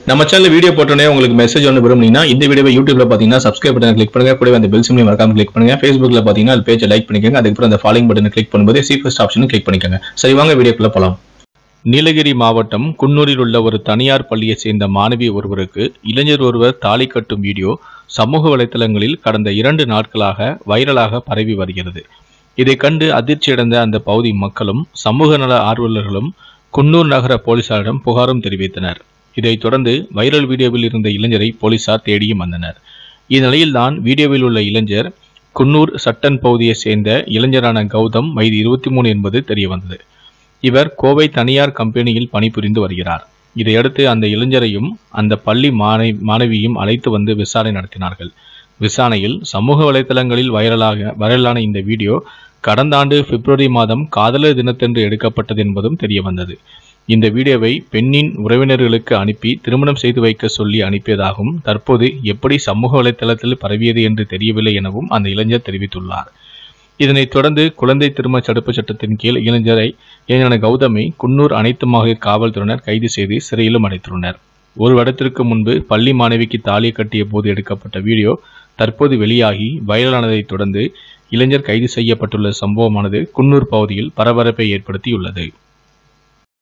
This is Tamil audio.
நம்ம சேனல் வீடியோ போட்டோன்னே உங்களுக்கு மெசேஜ் ஒன்று விரும்புனீங்கன்னா இந்த வீடியோவை யூடியூப்ல பார்த்தீங்கன்னா சப்ஸ்கிரைப் பட்டன் கிளிக் பண்ணுங்க கூடவே அந்த பெல் சிம்லையும் மறக்காம கிளிக் பண்ணுங்க ஃபேஸ்புக்ல பார்த்தீங்கன்னா அது பேஜை லைக் பண்ணிக்கோங்க அதுக்கப்புறம் அந்த ஃபாலோயிங் பட்டனை கிளிக் பண்ணும்போது சி ஃபர்ஸ்ட் ஆப்ஷனும் கிளிக் பண்ணிக்கோங்க சரி வாங்க வீடியோக்குள்ள போலாம் நீலகிரி மாவட்டம் குன்னூரில் உள்ள ஒரு தனியார் பள்ளியைச் சேர்ந்த மாணவி ஒருவருக்கு இளைஞர் ஒருவர் தாலி கட்டும் வீடியோ சமூக வலைத்தளங்களில் கடந்த இரண்டு நாட்களாக வைரலாக பரவி வருகிறது இதை கண்டு அதிர்ச்சியடைந்த அந்த பகுதி மக்களும் சமூக நல ஆர்வலர்களும் குன்னூர் நகர போலீசாரிடம் புகாரும் தெரிவித்தனர் இதைத் தொடர்ந்து வைரல் வீடியோவில் இருந்த இளைஞரை போலீசார் தேடியும் வந்தனர் இந்நிலையில்தான் வீடியோவில் உள்ள இளைஞர் குன்னூர் சட்டன் பகுதியைச் சேர்ந்த இளைஞரான கௌதம் வயது இருபத்தி மூணு என்பது தெரியவந்தது இவர் கோவை தனியார் கம்பெனியில் பணிபுரிந்து வருகிறார் இதையடுத்து அந்த இளைஞரையும் அந்த பள்ளி மாணவி மாணவியும் அழைத்து வந்து விசாரணை நடத்தினார்கள் விசாரணையில் சமூக வலைதளங்களில் வைரலாக வைரலான இந்த வீடியோ கடந்த ஆண்டு பிப்ரவரி மாதம் காதலர் தினத்தன்று எடுக்கப்பட்டது என்பதும் தெரிய வந்தது இந்த வீடியோவை பெண்ணின் உறவினர்களுக்கு அனுப்பி திருமணம் செய்து வைக்க சொல்லி அனுப்பியதாகவும் தற்போது எப்படி சமூக வலைதளத்தில் பரவியது என்று தெரியவில்லை எனவும் அந்த இளைஞர் தெரிவித்துள்ளார் இதனைத் தொடர்ந்து குழந்தை திருமண தடுப்பு சட்டத்தின் கீழ் இளைஞரை இளைஞரான கௌதமை குன்னூர் அனைத்து மகளிர் காவல்துறையினர் கைது செய்து சிறையிலும் அடைத்துள்ளனர் ஒரு வருடத்திற்கு முன்பு பள்ளி மாணவிக்கு தாலி கட்டிய போது எடுக்கப்பட்ட வீடியோ தற்போது வெளியாகி வைரலானதைத் தொடர்ந்து இளைஞர் கைது செய்யப்பட்டுள்ள சம்பவமானது குன்னூர் பகுதியில் பரபரப்பை ஏற்படுத்தியுள்ளது